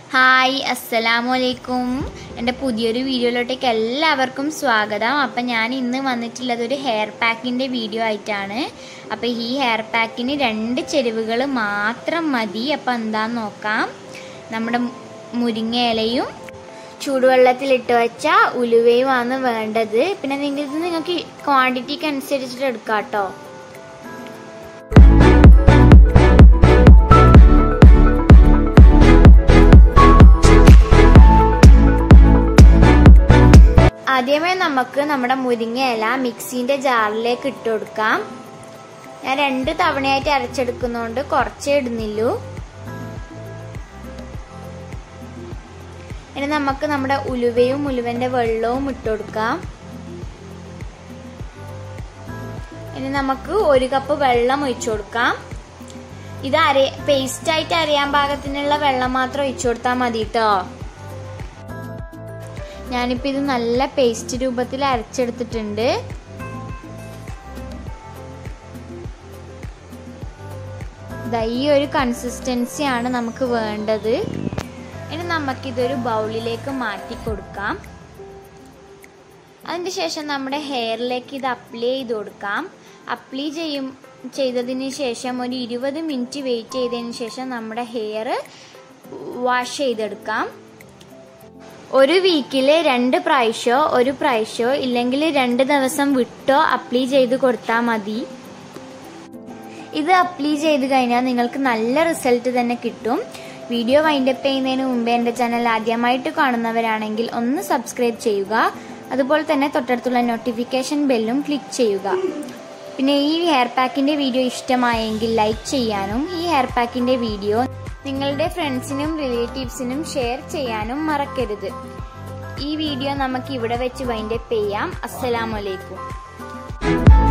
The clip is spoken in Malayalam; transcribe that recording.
ഹായ് അസ്സലാമു അലൈക്കും എൻ്റെ പുതിയൊരു വീഡിയോയിലോട്ടേക്ക് എല്ലാവർക്കും സ്വാഗതം അപ്പം ഞാൻ ഇന്ന് വന്നിട്ടുള്ളത് ഒരു ഹെയർ പാക്കിൻ്റെ വീഡിയോ ആയിട്ടാണ് അപ്പോൾ ഈ ഹെയർ പാക്കിന് രണ്ട് ചെരുവുകൾ മാത്രം മതി അപ്പോൾ എന്താന്ന് നോക്കാം നമ്മുടെ മുരിങ്ങ ഇലയും ചൂടുവെള്ളത്തിലിട്ട് വെച്ച ഉലുവയുമാണ് വേണ്ടത് പിന്നെ നിങ്ങൾക്ക് നിങ്ങൾക്ക് ക്വാണ്ടിറ്റിക്ക് അനുസരിച്ചിട്ട് എടുക്കാം കേട്ടോ ആദ്യമേ നമുക്ക് നമ്മുടെ മുരിങ്ങ ഇല മിക്സിന്റെ ജാറിലേക്ക് ഇട്ട് കൊടുക്കാം ഞാൻ രണ്ട് തവണയായിട്ട് അരച്ചെടുക്കുന്നതുകൊണ്ട് കുറച്ചേ ഇടുന്നില്ലൂ ഇനി നമുക്ക് നമ്മുടെ ഉലുവയും ഉലുവന്റെ വെള്ളവും ഇട്ട് കൊടുക്കാം ഇനി നമുക്ക് ഒരു കപ്പ് വെള്ളം ഒഴിച്ചു കൊടുക്കാം ഇത് അര പേസ്റ്റ് ആയിട്ട് അരയാൻ പാകത്തിനുള്ള വെള്ളം മാത്രം ഒഴിച്ചു കൊടുത്താൽ മതി കേട്ടോ ഞാനിപ്പോൾ ഇത് നല്ല പേസ്റ്റ് രൂപത്തിൽ അരച്ചെടുത്തിട്ടുണ്ട് ഈ ഒരു കൺസിസ്റ്റൻസിയാണ് നമുക്ക് വേണ്ടത് ഇനി നമുക്കിതൊരു ബൗളിലേക്ക് മാറ്റി കൊടുക്കാം അതിന് ശേഷം നമ്മുടെ ഹെയറിലേക്ക് ഇത് അപ്ലൈ ചെയ്ത് കൊടുക്കാം അപ്ലൈ ചെയ്യും ചെയ്തതിന് ശേഷം ഒരു ഇരുപത് മിനിറ്റ് വെയിറ്റ് ചെയ്തതിന് ശേഷം നമ്മുടെ ഹെയർ വാഷ് ചെയ്തെടുക്കാം ഒരു വീക്കിൽ രണ്ട് പ്രാവശ്യമോ ഒരു പ്രാവശ്യമോ ഇല്ലെങ്കിൽ രണ്ട് ദിവസം വിട്ടോ അപ്ലൈ ചെയ്ത് കൊടുത്താൽ മതി ഇത് അപ്ലൈ ചെയ്ത് കഴിഞ്ഞാൽ നിങ്ങൾക്ക് നല്ല റിസൾട്ട് തന്നെ കിട്ടും വീഡിയോ വൈൻഡപ്പ് ചെയ്യുന്നതിന് മുമ്പേ എൻ്റെ ചാനൽ ആദ്യമായിട്ട് കാണുന്നവരാണെങ്കിൽ ഒന്ന് സബ്സ്ക്രൈബ് ചെയ്യുക അതുപോലെ തന്നെ തൊട്ടടുത്തുള്ള നോട്ടിഫിക്കേഷൻ ബെല്ലും ക്ലിക്ക് ചെയ്യുക പിന്നെ ഈ ഹെയർ പാക്കിൻ്റെ വീഡിയോ ഇഷ്ടമായെങ്കിൽ ലൈക്ക് ചെയ്യാനും ഈ ഹെയർ പാക്കിൻ്റെ വീഡിയോ നിങ്ങളുടെ ഫ്രണ്ട്സിനും റിലേറ്റീവ്സിനും ഷെയർ ചെയ്യാനും മറക്കരുത് ഈ വീഡിയോ നമുക്ക് ഇവിടെ വെച്ച് വൈൻഡപ്പ് ചെയ്യാം അസ്സലാമലൈക്കും